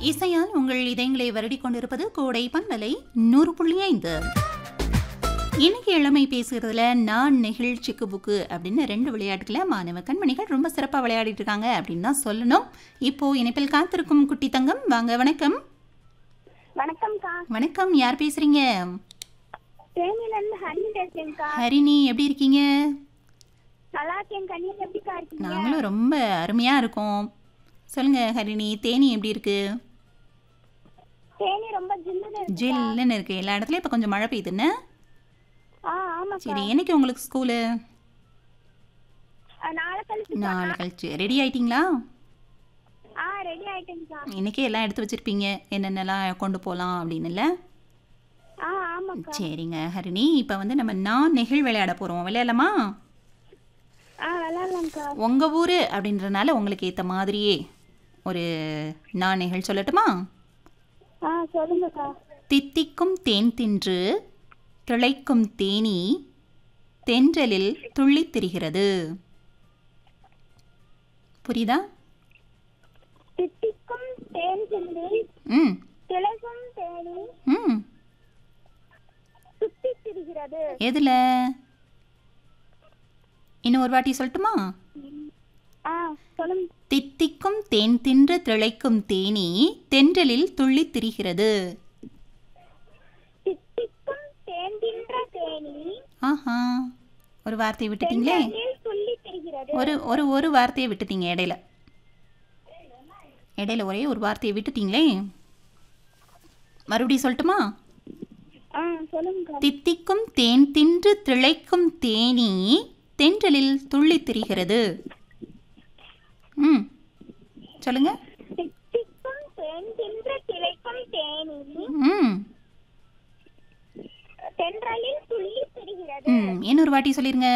இசையால் உங்கள் இதயங்களை வருடிக் கொண்டிருப்பது கோடை பண்பலை நூறு புள்ளி ஐந்து இன்னைக்கு இளமை பேசுகிறதுல நான் நெகிழ்ச்சிக்கு புக்கு அப்படின்னு ரெண்டு விளையாட்டுகளை மாணவ கண்மணிகள் ரொம்ப சிறப்பாக விளையாடிட்டு இருக்காங்க அப்படின்னு தான் சொல்லணும் இப்போ இணைப்பில் காத்திருக்கும் குட்டி தங்கம் வாங்க வணக்கம் வணக்கம்க்கா வணக்கம் யார் பேசுறீங்க தேனியில இருந்து ஹரிணி பேசுறேன்க்கா ஹரிணி எப்படி இருக்கீங்க நல்லா இருக்கேன்க்கா நீங்க எப்படிக்கா இருக்கீங்க நாங்களும் ரொம்ப அருமையா இருக்கோம் சொல்லுங்க ஹரிணி தேனி எப்படி இருக்கு தேனி ரொம்ப ஜில்லுன்னு இருக்கு ஜில்லுன்னு இருக்கு எல்லா இடத்துலயும் இப்போ கொஞ்சம் மழை பெய்யுதுன்னு ஆ ஆமாக்கா சரி என்னைக்கு உங்களுக்கு ஸ்கூலு ஆ, நாளை கழிச்சு நாளை கழிச்சு ரெடி ஆயிட்டீங்களா ஆ ரெடி ஆயிட்டேன்க்கா இன்னைக்கே எல்லாம் எடுத்து வச்சிருப்பீங்க என்னென்னலாம் கொண்டு போகலாம் அப்படின்னுல ஆ ஆமாக்கா சரிங்க ஹரிணி இப்போ வந்து நம்ம நான் நெகிழ் விளையாட போகிறோம் விளையாடலாமா ஆ விளாட்லாம்க்கா உங்கள் ஊர் அப்படின்றனால உங்களுக்கு ஏற்ற மாதிரியே ஒரு நான் நெகிழ் சொல்லட்டுமா ஆ சொல்லுங்கக்கா தித்திக்கும் தேன் தின்று திளைக்கும் தேனி தென்றலில் துள்ளித் திரிகிறது புரியுதா தித்திக்கும் தேன் சிந்தி ம் திளைக்கும் தேனி ம் சுத்தி திரிகிறது எதில் இன்னும் ஒரு வாட்டி சொல்லட்டுமா ஆ சொல்லுங்க தித்திக்கும் தேன் தின்று திளைக்கும் தேனி தென்றலில் துள்ளித் திரிகிறது தித்திக்கும் தேன் தின்ற தேனி ஆஹா ஒரு வார்த்தையை விட்டுட்டீங்களே தென்றலில் துள்ளி திரிகிறது ஒரு ஒரு ஒரு வார்த்தையை விட்டுட்டீங்க இடையில இடையில ஒரே ஒரு வார்த்தையை விட்டுட்டீங்களே மறுபடியும் சொல்லட்டுமா ஆ சொல்லுங்கக்கா தித்திக்கும் தேன் தின்று திளைக்கும் தேனி தென்றலில் துள்ளித் திரிகிறது ம் சொல்லுங்க தித்திக்கும் தேன் தின்ற திளைக்கும் தேனி ம் தென்றலில் துள்ளி திரிகிறது ம் இன்னொரு வாட்டி சொல்லிருங்க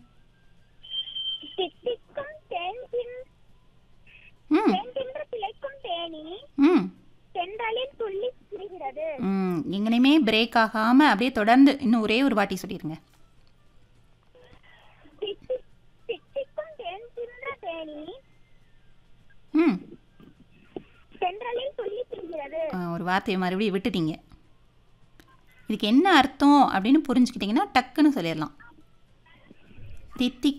தித்திக்கும் தேன் தின் ம் தேன் தின்ற திளைக்கும் தேனி ம் தென்றலில் துள்ளி திரிகிறது ம் எங்கனையுமே பிரேக் ஆகாமல் அப்படியே தொடர்ந்து இன்னும் ஒரே ஒரு வாட்டி சொல்லிடுங்க தித்தி தித்திக்கும் தேன் தின்ற தேனி ம் தென்றலில் துள்ளி திரிகிறது ஆ, ஒரு வார்த்தையை மறுபடியும் விட்டுட்டீங்க இதுக்கு என்ன அர்த்தம் அப்படின்னு புரிஞ்சுக்கிட்டிங்கன்னா டக்குன்னு சொல்லிடலாம் தித்திக்கும்